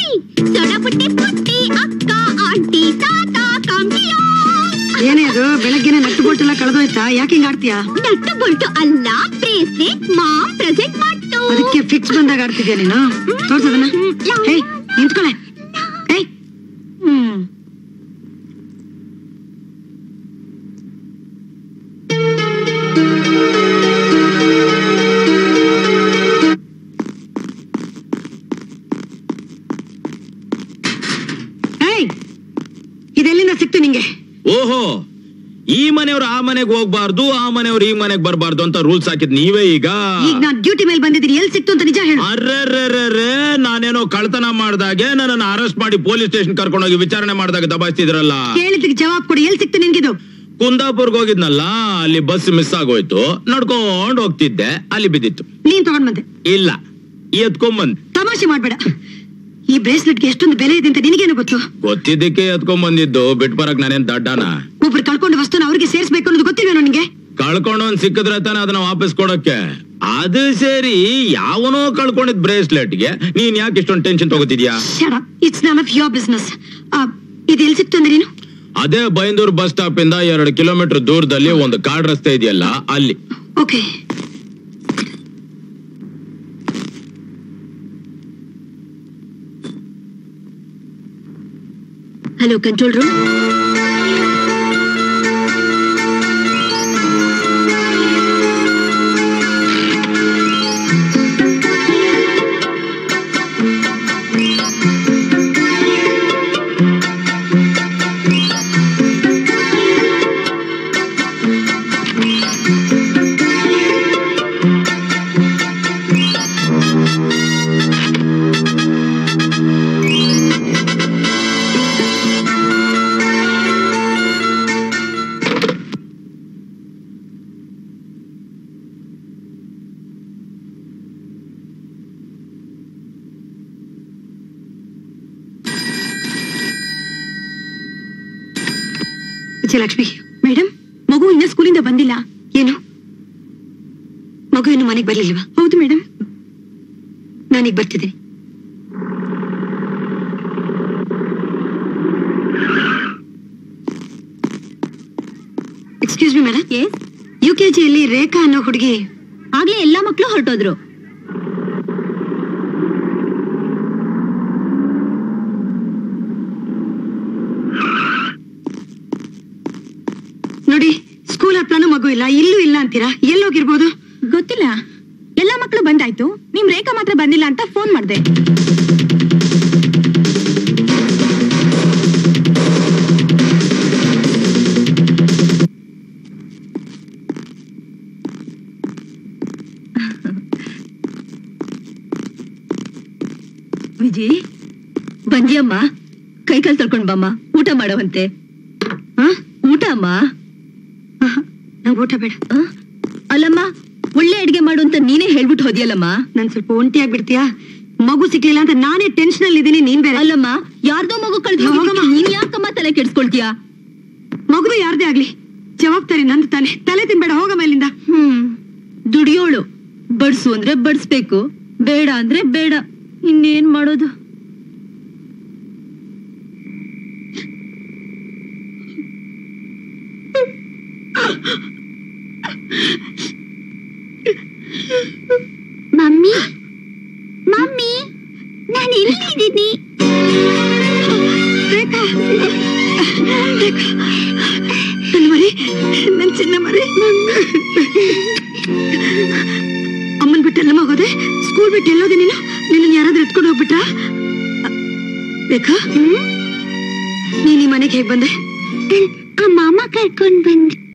ಸೊಡ ಪುಟ್ಟಿ ಪುಟ್ಟಿ ಅಕ್ಕ ಆಂಟಿ ತಾತ ಕಂಬಿಯ ಏನೇ ಅದು ಬೆಳಗ್ಗೆನೆ ನಟ್ಟು ಬೋಟ್ ಎಲ್ಲ ಕಳೆದೋಯ್ತಾ ಯಾಕೆ ಹಿಂಗ್ ಆಡ್ತೀಯಾ ನಟ್ಟು ಬೊಲ್ಟು ಅಲ್ಲ ಬ್ರೇಸ್ಲೆಟ್ ಮಾಮ್ ಪ್ರೆಸೆಂಟ್ ಮಾಡ್ತು ಅದಕ್ಕೆ ಫಿಕ್ಸ್ ಬಂದಾಗ ಆಡ್ತಿದ್ಯಾ ನೀನು ತೋರ್ಸದನ್ನ ಹೇ ನಿಂತ್ಕೊಳೆ ಹೇ ಹ್ಮ್ ಹೇಯ್ ಇದೆಲ್ಲಿಂದ ಸಿಕ್ತು ನಿಂಗೆ ಓಹೋ ಈ ಮನೆಯವ್ರು ಆ ಮನೆಗೆ ಹೋಗ್ಬಾರ್ದು ಆ ಮನೆಯವ್ರು ಈ ಮನೆಗೆ ಬರಬಾರ್ದು ಅಂತ ರೂಲ್ಸ್ ಹಾಕಿದ್ ನೀವೇ ಈಗ ಈಗ ನಾನ್ ಡ್ಯೂಟಿ ಮೇಲೆ ಬಂದಿದ್ದೀನಿ ಎಲ್ಲಿ ಸಿಕ್ತು ಅಂತ ನಿಜ ಹೇಳು ಅರ್ರರ್ರರ್ರೆ ನಾನೇನೋ ಕಳ್ತನ ಮಾಡ್ದಾಗೆ ನನ್ನನ್ನು ಅರೆಸ್ಟ್ ಮಾಡಿ ಪೊಲೀಸ್ ಸ್ಟೇಷನ್ ಕರ್ಕೊಂಡೋಗಿ ವಿಚಾರಣೆ ಮಾಡಿದಾಗ ದಬಾಯಿಸ್ತಿದ್ರಲ್ಲ ಕೇಳಿದ್ದಕ್ಕೆ ಜವಾಬ್ ಕೊಡಿ ಎಲ್ಲಿ ಸಿಕ್ತು ನಿನ್ಗಿದು ಕುಂದಾಪುರ್ಗೆ ಹೋಗಿದ್ನಲ್ಲ ಅಲ್ಲಿ ಬಸ್ ಮಿಸ್ ಆಗೋಯ್ತು ನಡ್ಕೊಂಡ್ ಹೋಗ್ತಿದ್ದೆ ಅಲ್ಲಿ ಬಿದ್ದಿತ್ತು ನೀನ್ ತಗೊಂಡ್ ಬಂದೆ ಇಲ್ಲ ಎತ್ಕೊಂಬಂದ್ ತಮಾಷೆ ಮಾಡ್ಬೇಡ ಈ ಬ್ರೇಸ್ಲೆಟ್ಗೆ ಎಷ್ಟೊಂದು ಬೆಲೆ ಇದೆ ಅಂತ ನಿನಗೇನು ಗೊತ್ತು ಗೊತ್ತಿದ್ದಕ್ಕೆ ಎತ್ಕೊಂಡ್ ಬಂದಿದ್ದು ಬಿಟ್ ಬರಕ್ ನಾನೇನ್ ದಡ್ಡನ ಒಬ್ರು ಕಳ್ಕೊಂಡು ವಸ್ತುನ ಅವ್ರಿಗೆ ಸೇರ್ಸ್ಬೇಕು ಅನ್ನೋದು ಗೊತ್ತಿಲ್ವೇನೋ ನಿಂಗೆ ಕಳ್ಕೊಂಡು ಒಂದ್ ಸಿಕ್ಕಿದ್ರೆ ತಾನೆ ಅದನ್ನ ವಾಪಸ್ ಕೊಡಕ್ಕೆ ಅದು ಸೇರಿ ಯಾವನೋ ಕಳ್ಕೊಂಡಿದ್ ಬ್ರೇಸ್ಲೆಟ್ಗೆ ನೀನ್ ಯಾಕೆ ಇಷ್ಟೊಂದು ಟೆನ್ಷನ್ ತಗೋತಿದ್ಯಾ it's none of your business ಇದು ಎಲ್ಲಿ ಸಿಕ್ತು ಅಂದ್ರೆ ನೀನು ಅದೇ ಬೈಂದೂರ್ ಬಸ್ ಸ್ಟಾಪ್ ಇಂದ ಎರಡು ಕಿಲೋಮೀಟರ್ ದೂರದಲ್ಲಿ ಒಂದು ಕಾಡ್ ರಸ್ತೆ ಇದೆಯಲ್ಲ ಅಲ್ಲಿ okay hello control room Vijayalakshmi madam ಮಗು ಇನ್ನ ಸ್ಕೂಲಿಂದ ಬಂದಿಲ್ಲ ಏನು ಮಗು ಇನ್ನು ಮನೆಗೆ ಬರ್ಲಿಲ್ವಾ ಹೌದು ಮೇಡಮ್ ನಾನೀಗ ಬರ್ತಿದ್ದೀನಿ excuse me madam U K ಜಿಯಲ್ಲಿ ರೇಖಾ ಅನ್ನೋ ಹುಡುಗಿ ಆಗ್ಲೇ ಎಲ್ಲಾ ಮಕ್ಳು ಹೊರಟೋದ್ರು ನೋಡಿ ಸ್ಕೂಲ್ ಹತ್ರನೂ ಮಗು ಇಲ್ಲ ಇಲ್ಲೂ ಇಲ್ಲ ಅಂತೀರಾ ಎಲ್ಲೋಗಿರ್ಬೋದು ಗೊತ್ತಿಲ್ಲ ಎಲ್ಲಾ ಮಕ್ಳು ಬಂದಾಯ್ತು ನಿಮ್ ರೇಖಾ ಮಾತ್ರ ಬಂದಿಲ್ಲ ಅಂತ ಫೋನ್ ಮಾಡ್ದೆ ವಿಜಿ ಬಂದಿಯಮ್ಮ ಕೈಕಾಲ್ ತೊಳ್ಕೊಂಡ್ ಬಮ್ಮ ಊಟ ಮಾಡವಂತೆ ಹಾ ಊಟ ಅಮ್ಮ ನಂಗೆ ಊಟ ಬೇಡ ಆ? ಅಲ್ಲಮ್ಮ ಒಳ್ಳೆ ಅಡಿಗೆ ಮಾಡು ಅಂತ ನೀನೇ ಹೇಳ್ಬಿಟ್ಟು ಹೋದಿಯಲ್ಲಮ್ಮ ನನ್ ಸ್ವಲ್ಪ ಒಂಟಿ ಆಗ್ಬಿಡ್ತೀಯಾ ಮಗು ಸಿಕ್ಲಿಲ್ಲ ಅಂತ ನಾನೇ ಟೆನ್ಷನ್ ಅಲ್ಲಿ ಇದ್ದೀನಿ ನೀನ್ ಬೇರೆ ಅಲ್ಲಮ್ಮ ಯಾರ್ದೋ ಮಗು ಕಳ್ದು ಹೋಗಮ್ಮ. ನೀನ್ ಯಾಕಮ್ಮ ತಲೆ ಕೆಡ್ಸ್ಕೊಳ್ತೀಯ ಮಗು ಯಾರ್ದೇ ಆಗ್ಲಿ ಜವಾಬ್ದಾರಿ ನಂದು ತಾನೆ ತಲೆ ತಿನ್ಬೇಡ ಹೋಗಮ್ಮ ಇಲ್ಲಿಂದ ಹ್ಮ್ ದುಡಿಯೋಳು ಬಡ್ಸು ಅಂದ್ರೆ ಬಡ್ಸ್ಬೇಕು ಬೇಡ ಅಂದ್ರೆ ಬೇಡ ಇನ್ನೇನ್ ಮಾಡೋದು ಮಮ್ಮಿ ಮಮ್ಮಿ ನಾನು ಎಲ್ಲಿದ್ದೀನಿ ರೇಖಾ ರೇಖಾ ನನ್ ಮರಿ ನನ್ ಚಿನ್ನ ಮರಿ ಅಮ್ಮನ್ ಬಿಟ್ಟು ಎಲ್ಲ ಹೋಗೋದೆ ಸ್ಕೂಲ್ ಬಿಟ್ಟು ಎಲ್ಲೋದೆ ನೀನು ನಿನ್ನ ಯಾರಾದ್ರೂ ಎತ್ಕೊಂಡು ಹೋಗ್ಬಿಟ್ರಾ ರೇಖಾ ನೀನ್ ಈ ಮನೆಗೆ ಹೇಗ್ ಬಂದೆ ಆ ಮಾಮ ಕರ್ಕೊಂಡ್ ಬಂದ್